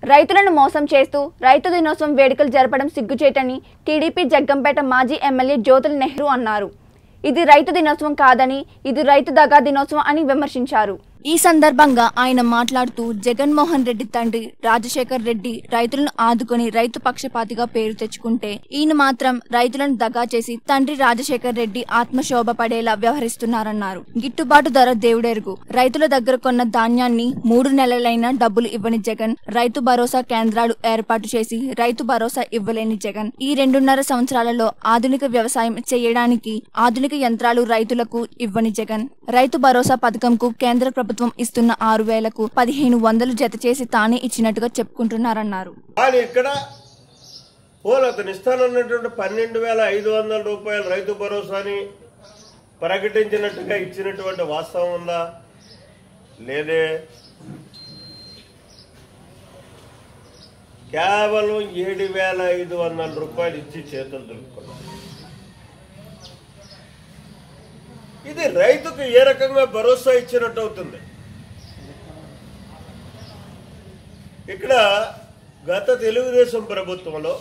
రైతులను మోసం చేస్తూ రైతు దినోత్సవం వేడుకలు జరపడం సిగ్గుచేటని టీడీపీ జగ్గంపేట మాజీ ఎమ్మెల్యే జ్యోతుల నెహ్రూ అన్నారు ఇది రైతు దినోత్సవం కాదని ఇది రైతు దగా దినోత్సవం అని విమర్శించారు ఈ సందర్భంగా ఆయన మాట్లాడుతూ జగన్మోహన్ రెడ్డి తండ్రి రాజశేఖర్ రెడ్డి రైతులను ఆదుకొని రైతు పక్షపాతిగా పేరు తెచ్చుకుంటే ఈయన మాత్రం రైతులను దగా చేసి తండ్రి రాజశేఖర్ రెడ్డి ఆత్మశోభ పడేలా వ్యవహరిస్తున్నారన్నారు గిట్టుబాటు ధర దేవుడెరుగు రైతుల దగ్గర కొన్న ధాన్యాన్ని మూడు నెలలైనా డబ్బులు ఇవ్వని జగన్ రైతు భరోసా కేంద్రాలు ఏర్పాటు చేసి రైతు భరోసా ఇవ్వలేని జగన్ ఈ రెండున్నర సంవత్సరాలలో ఆధునిక వ్యవసాయం చేయడానికి ఆధునిక యంత్రాలు రైతులకు ఇవ్వని జగన్ రైతు భరోసా పథకంకు కేంద్ర ప్రభుత్వం ఇస్తున్న ఆరు వేలకు పదిహేను వందలు జత చేసి తానే ఇచ్చినట్టుగా చెప్పుకుంటున్నారన్నారు కానీ ఇక్కడ పోలు అతను ఇస్తానన్నటువంటి పన్నెండు వేల ఐదు వందల రూపాయల రైతు భరోసాని ప్రకటించినట్టుగా ఇచ్చినటువంటి వాస్తవం ఉందా లేదే కేవలం ఏడు వేల ఐదు వందల రూపాయలు ఇచ్చి చేతులు దులుపుకున్నారు ఇది రైతుకు ఏ రకంగా భరోసా ఇచ్చినట్టు అవుతుంది ఇక్కడ గత తెలుగుదేశం ప్రభుత్వంలో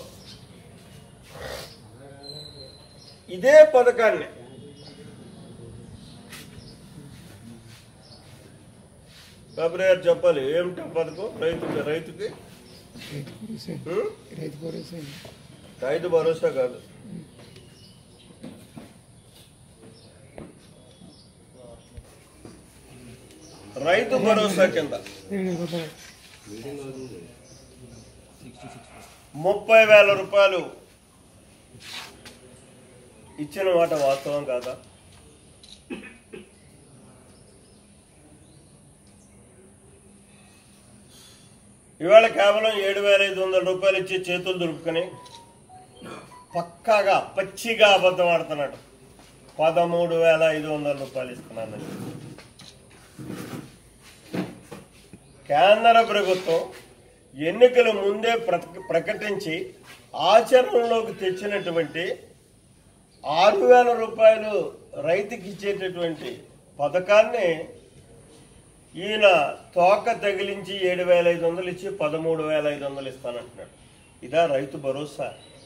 ఇదే పథకాన్ని బాబు గారు చెప్పాలి ఏమిటి ఆ పథకం రైతుకి రైతుకి ఉం? రైతు భరోసా రైతు భరోసా కాదు రైతు భరోసా కింద ఏడు రూపాయలు ముప్పై వేల రూపాయలు ఇచ్చిన మాట వాస్తవం కాదా ఇవాళ కేవలం ఏడు వేల ఐదు వందల రూపాయలు ఇచ్చి చేతులు దులుపుకొని పక్కాగా పచ్చిగా అబద్ధం ఆడుతున్నాడు పదమూడు వేల ఐదు వందల రూపాయలు ఇస్తున్నానని కేంద్ర ప్రభుత్వం ఎన్నికల ముందే ప్రక- ప్రకటించి ఆచరణలోకి తెచ్చినటువంటి ఆరు వేల రూపాయలు రైతుకి ఇచ్చేటటువంటి పథకాన్ని ఈయన తోక తగిలించి ఏడు వేల ఐదు వందలు ఇచ్చి పదమూడు వేల ఐదు వందలు ఇస్తానంటున్నాడు ఇదా రైతు భరోసా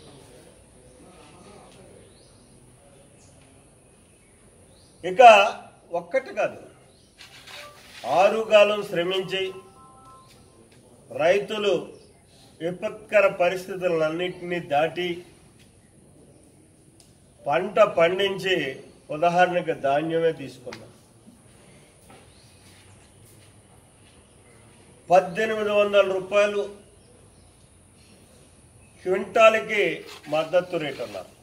ఇక ఒక్కటి కాదు ఆరుగాలం శ్రమించి రైతులు విపత్కర పరిస్థితులన్నింటినీ దాటి పంట పండించి ఉదాహరణకు ధాన్యమే తీసుకున్నాం పద్దెనిమిది వందల రూపాయలు క్వింటాల్కి మద్దతు రేట్ అన్నారు